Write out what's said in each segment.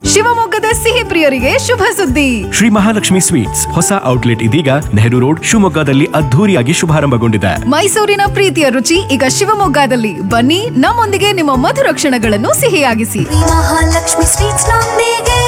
ಶಿವಮೊಗ್ಗದ ಸಿಹಿ ಪ್ರಿಯರಿಗೆ ಶುಭ ಸುದ್ದಿ ಶ್ರೀ ಮಹಾಲಕ್ಷ್ಮಿ ಸ್ವೀಟ್ಸ್ ಹೊಸ ಔಟ್ಲೆಟ್ ಇದೀಗ ನೆಹರು ರೋಡ್ ಶಿವಮೊಗ್ಗದಲ್ಲಿ ಅದ್ಧೂರಿಯಾಗಿ ಶುಭಾರಂಭಗೊಂಡಿದೆ ಮೈಸೂರಿನ ಪ್ರೀತಿಯ ರುಚಿ ಈಗ ಶಿವಮೊಗ್ಗದಲ್ಲಿ ಬನ್ನಿ ನಮ್ಮೊಂದಿಗೆ ನಿಮ್ಮ ಮಧುರ ಕ್ಷಣಗಳನ್ನು ಸಿಹಿಯಾಗಿಸಿ ಮಹಾಲಕ್ಷ್ಮಿ ಸ್ವೀಟ್ಸ್ ನೊಂದಿಗೆ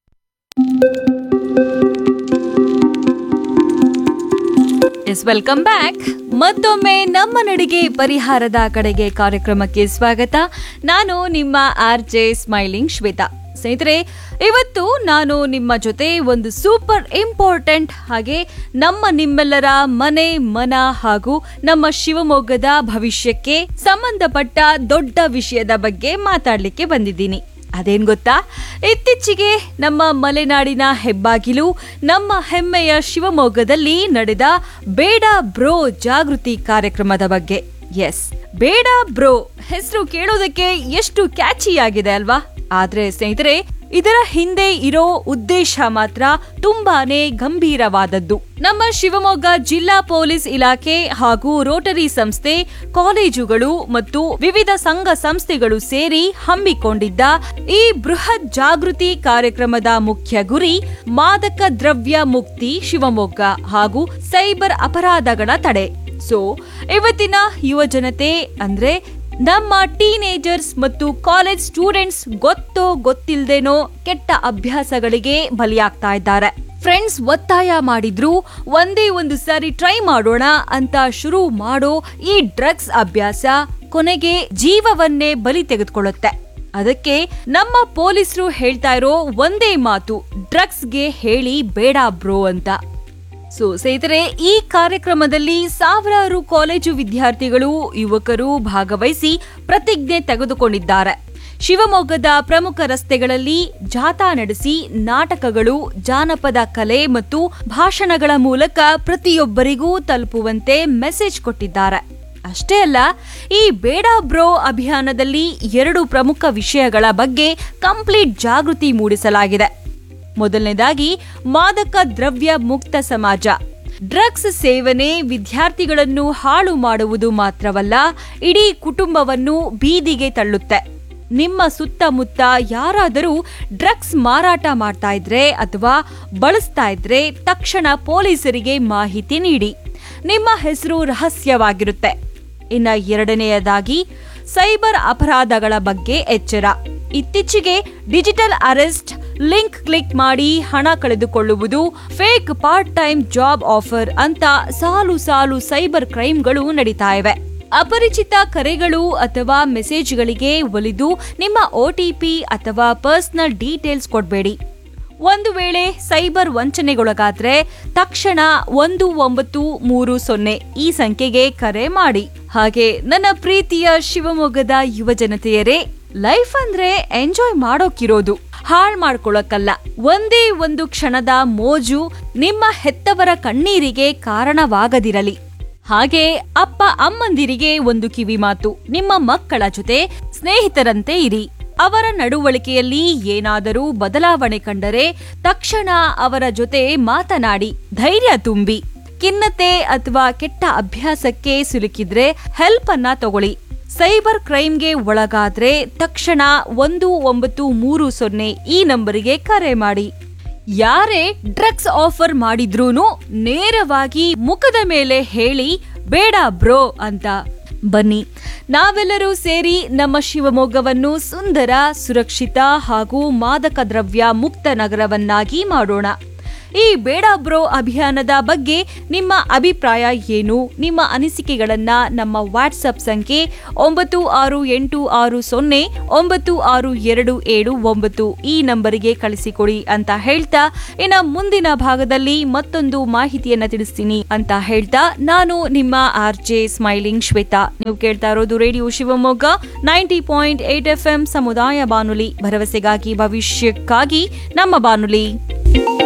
ಎಸ್ ವೆಲ್ಕಮ್ ಬ್ಯಾಕ್ ಮತ್ತೊಮ್ಮೆ ನಮ್ಮ ನಡಿಗೆ ಪರಿಹಾರದ ಕಡೆಗೆ ಕಾರ್ಯಕ್ರಮಕ್ಕೆ ಸ್ವಾಗತ ನಾನು ನಿಮ್ಮ ಆರ್ ಜೆ ಸ್ಮೈಲಿಂಗ್ ಶ್ವೇತಾ ಸ್ನೇಹಿತರೆ ಇವತ್ತು ನಾನು ನಿಮ್ಮ ಜೊತೆ ಒಂದು ಸೂಪರ್ ಇಂಪಾರ್ಟೆಂಟ್ ಹಾಗೆ ನಮ್ಮ ನಿಮ್ಮೆಲ್ಲರ ಮನೆ ಮನ ಹಾಗೂ ನಮ್ಮ ಶಿವಮೊಗ್ಗದ ಭವಿಷ್ಯಕ್ಕೆ ಸಂಬಂಧಪಟ್ಟ ದೊಡ್ಡ ವಿಷಯದ ಬಗ್ಗೆ ಮಾತಾಡ್ಲಿಕ್ಕೆ ಬಂದಿದ್ದೀನಿ ಅದೇನ್ ಗೊತ್ತಾ ಇತ್ತೀಚೆಗೆ ನಮ್ಮ ಮಲೆನಾಡಿನ ಹೆಬ್ಬಾಗಿಲು ನಮ್ಮ ಹೆಮ್ಮೆಯ ಶಿವಮೊಗ್ಗದಲ್ಲಿ ನಡೆದ ಬೇಡ ಬ್ರೋ ಜಾಗೃತಿ ಕಾರ್ಯಕ್ರಮದ ಬಗ್ಗೆ ಎಸ್ ಬೇಡ ಬ್ರೋ ಹೆಸರು ಕೇಳೋದಕ್ಕೆ ಎಷ್ಟು ಕ್ಯಾಚಿ ಆಗಿದೆ ಅಲ್ವಾ ಆದ್ರೆ ಸ್ನೇಹಿತರೆ ಇದರ ಹಿಂದೆ ಇರೋ ಉದ್ದೇಶ ಮಾತ್ರ ತುಂಬಾನೇ ಗಂಭೀರವಾದದ್ದು ನಮ್ಮ ಶಿವಮೊಗ್ಗ ಜಿಲ್ಲಾ ಪೊಲೀಸ್ ಇಲಾಖೆ ಹಾಗೂ ರೋಟರಿ ಸಂಸ್ಥೆ ಕಾಲೇಜುಗಳು ಮತ್ತು ವಿವಿಧ ಸಂಘ ಸಂಸ್ಥೆಗಳು ಸೇರಿ ಹಮ್ಮಿಕೊಂಡಿದ್ದ ಈ ಬೃಹತ್ ಜಾಗೃತಿ ಕಾರ್ಯಕ್ರಮದ ಮುಖ್ಯ ಗುರಿ ಮಾದಕ ದ್ರವ್ಯ ಮುಕ್ತಿ ಶಿವಮೊಗ್ಗ ಹಾಗೂ ಸೈಬರ್ ಅಪರಾಧಗಳ ತಡೆ ಸೊ ಇವತ್ತಿನ ಯುವ ಜನತೆ ಅಂದ್ರೆ ನಮ್ಮ ಟೀನೇಜರ್ಸ್ ಮತ್ತು ಕಾಲೇಜ್ ಸ್ಟೂಡೆಂಟ್ಸ್ ಗೊತ್ತೋ ಗೊತ್ತಿಲ್ದೇನೋ ಕೆಟ್ಟ ಅಭ್ಯಾಸಗಳಿಗೆ ಬಲಿಯಾಗ್ತಾ ಇದ್ದಾರೆ ಫ್ರೆಂಡ್ಸ್ ಒತ್ತಾಯ ಮಾಡಿದ್ರು ಒಂದೇ ಒಂದು ಸಾರಿ ಟ್ರೈ ಮಾಡೋಣ ಅಂತ ಶುರು ಮಾಡೋ ಈ ಡ್ರಗ್ಸ್ ಅಭ್ಯಾಸ ಕೊನೆಗೆ ಜೀವವನ್ನೇ ಬಲಿ ತೆಗೆದುಕೊಳ್ಳುತ್ತೆ ಅದಕ್ಕೆ ನಮ್ಮ ಪೊಲೀಸರು ಹೇಳ್ತಾ ಇರೋ ಒಂದೇ ಮಾತು ಡ್ರಗ್ಸ್ಗೆ ಹೇಳಿ ಬೇಡ ಬ್ರೋ ಅಂತ ಸೊ ಸ್ನೇಹಿತರೆ ಈ ಕಾರ್ಯಕ್ರಮದಲ್ಲಿ ಸಾವಿರಾರು ಕಾಲೇಜು ವಿದ್ಯಾರ್ಥಿಗಳು ಯುವಕರು ಭಾಗವಹಿಸಿ ಪ್ರತಿಜ್ಞೆ ತೆಗೆದುಕೊಂಡಿದ್ದಾರೆ ಶಿವಮೊಗ್ಗದ ಪ್ರಮುಖ ರಸ್ತೆಗಳಲ್ಲಿ ಜಾಥಾ ನಡೆಸಿ ನಾಟಕಗಳು ಜಾನಪದ ಕಲೆ ಮತ್ತು ಭಾಷಣಗಳ ಮೂಲಕ ಪ್ರತಿಯೊಬ್ಬರಿಗೂ ತಲುಪುವಂತೆ ಮೆಸೇಜ್ ಕೊಟ್ಟಿದ್ದಾರೆ ಅಷ್ಟೇ ಅಲ್ಲ ಈ ಬೇಡ ಬ್ರೋ ಅಭಿಯಾನದಲ್ಲಿ ಎರಡು ಪ್ರಮುಖ ವಿಷಯಗಳ ಬಗ್ಗೆ ಕಂಪ್ಲೀಟ್ ಜಾಗೃತಿ ಮೂಡಿಸಲಾಗಿದೆ ಮೊದಲನೇದಾಗಿ ಮಾದಕ ದ್ರವ್ಯ ಮುಕ್ತ ಸಮಾಜ ಡ್ರಗ್ಸ್ ಸೇವನೆ ವಿದ್ಯಾರ್ಥಿಗಳನ್ನು ಹಾಳು ಮಾಡುವುದು ಮಾತ್ರವಲ್ಲ ಇಡೀ ಕುಟುಂಬವನ್ನು ಬೀದಿಗೆ ತಳ್ಳುತ್ತೆ ನಿಮ್ಮ ಸುತ್ತಮುತ್ತ ಯಾರಾದರೂ ಡ್ರಗ್ಸ್ ಮಾರಾಟ ಮಾಡ್ತಾ ಇದ್ರೆ ಅಥವಾ ಬಳಸ್ತಾ ಇದ್ರೆ ತಕ್ಷಣ ಪೊಲೀಸರಿಗೆ ಮಾಹಿತಿ ನೀಡಿ ನಿಮ್ಮ ಹೆಸರು ರಹಸ್ಯವಾಗಿರುತ್ತೆ ಇನ್ನ ಎರಡನೆಯದಾಗಿ ಸೈಬರ್ ಅಪರಾಧಗಳ ಬಗ್ಗೆ ಎಚ್ಚರ ಇತ್ತೀಚೆಗೆ ಡಿಜಿಟಲ್ ಅರೆಸ್ಟ್ ಲಿಂಕ್ ಕ್ಲಿಕ್ ಮಾಡಿ ಹಣ ಕಳೆದುಕೊಳ್ಳುವುದು fake part time job offer ಅಂತ ಸಾಲು ಸಾಲು ಸೈಬರ್ ಕ್ರೈಮ್ಗಳು ನಡೀತಾ ಇವೆ ಅಪರಿಚಿತ ಕರೆಗಳು ಅಥವಾ ಮೆಸೇಜ್ಗಳಿಗೆ ಒಲಿದು ನಿಮ್ಮ ಒಟಿಪಿ ಅಥವಾ ಪರ್ಸನಲ್ ಡೀಟೇಲ್ಸ್ ಕೊಡಬೇಡಿ ಒಂದು ವೇಳೆ ಸೈಬರ್ ವಂಚನೆಗೊಳಗಾದ್ರೆ ತಕ್ಷಣ ಒಂದು ಒಂಬತ್ತು ಮೂರು ಸೊನ್ನೆ ಈ ಸಂಖ್ಯೆಗೆ ಕರೆ ಮಾಡಿ ಹಾಗೆ ನನ್ನ ಪ್ರೀತಿಯ ಶಿವಮೊಗ್ಗದ ಯುವ ಜನತೆಯರೇ ಲೈಫ್ ಅಂದ್ರೆ ಎಂಜಾಯ್ ಮಾಡೋಕಿರೋದು ಹಾಳ್ ಮಾಡ್ಕೊಳಕ್ಕಲ್ಲ ಒಂದೇ ಒಂದು ಕ್ಷಣದ ಮೋಜು ನಿಮ್ಮ ಹೆತ್ತವರ ಕಣ್ಣೀರಿಗೆ ಕಾರಣವಾಗದಿರಲಿ ಹಾಗೆ ಅಪ್ಪ ಅಮ್ಮಂದಿರಿಗೆ ಒಂದು ಕಿವಿ ಮಾತು ನಿಮ್ಮ ಮಕ್ಕಳ ಜೊತೆ ಸ್ನೇಹಿತರಂತೆ ಇರಿ ಅವರ ನಡವಳಿಕೆಯಲ್ಲಿ ಏನಾದರೂ ಬದಲಾವಣೆ ಕಂಡರೆ ತಕ್ಷಣ ಅವರ ಜೊತೆ ಮಾತನಾಡಿ ಧೈರ್ಯ ತುಂಬಿ ಖಿನ್ನತೆ ಅಥವಾ ಕೆಟ್ಟ ಅಭ್ಯಾಸಕ್ಕೆ ಸಿಲುಕಿದ್ರೆ ಹೆಲ್ಪ್ ಅನ್ನ ತಗೊಳ್ಳಿ ಸೈಬರ್ ಕ್ರೈಮ್ಗೆ ಒಳಗಾದ್ರೆ ತಕ್ಷಣ ಒಂದು ಒಂಬತ್ತು ಮೂರು ಸೊನ್ನೆ ಈ ನಂಬರಿಗೆ ಕರೆ ಮಾಡಿ ಯಾರೇ ಡ್ರಗ್ಸ್ ಆಫರ್ ಮಾಡಿದ್ರೂನು ನೇರವಾಗಿ ಮುಖದ ಮೇಲೆ ಹೇಳಿ ಬೇಡ ಬ್ರೋ ಅಂತ ಬನ್ನಿ ನಾವೆಲ್ಲರೂ ಸೇರಿ ನಮ್ಮ ಶಿವಮೊಗ್ಗವನ್ನು ಸುಂದರ ಸುರಕ್ಷಿತ ಹಾಗೂ ಮಾದಕ ದ್ರವ್ಯ ಮುಕ್ತ ನಗರವನ್ನಾಗಿ ಮಾಡೋಣ ಈ ಬೇಡ ಬ್ರೋ ಅಭಿಯಾನದ ಬಗ್ಗೆ ನಿಮ್ಮ ಅಭಿಪ್ರಾಯ ಏನು ನಿಮ್ಮ ಅನಿಸಿಕೆಗಳನ್ನ ನಮ್ಮ ವಾಟ್ಸಪ್ ಸಂಖ್ಯೆ ಒಂಬತ್ತು ಆರು ಎಂಟು ಆರು ಸೊನ್ನೆ ಒಂಬತ್ತು ಆರು ಎರಡು ಏಳು ಒಂಬತ್ತು ಈ ನಂಬರಿಗೆ ಕಳಿಸಿಕೊಡಿ ಅಂತ ಹೇಳ್ತಾ ಇನ್ನು ಮುಂದಿನ ಭಾಗದಲ್ಲಿ ಮತ್ತೊಂದು ಮಾಹಿತಿಯನ್ನ ತಿಳಿಸ್ತೀನಿ ಅಂತ ಹೇಳ್ತಾ ನಾನು ನಿಮ್ಮ ಆರ್ ಜೆ ಸ್ಮೈಲಿಂಗ್ ಶ್ವೇತಾ ನೀವು ಕೇಳ್ತಾ ಇರೋದು radio Shivamogga ninety point eight F M ಸಮುದಾಯ ಬಾನುಲಿ ಭರವಸೆಗಾಗಿ ಭವಿಷ್ಯಕ್ಕಾಗಿ ನಮ್ಮ ಬಾನುಲಿ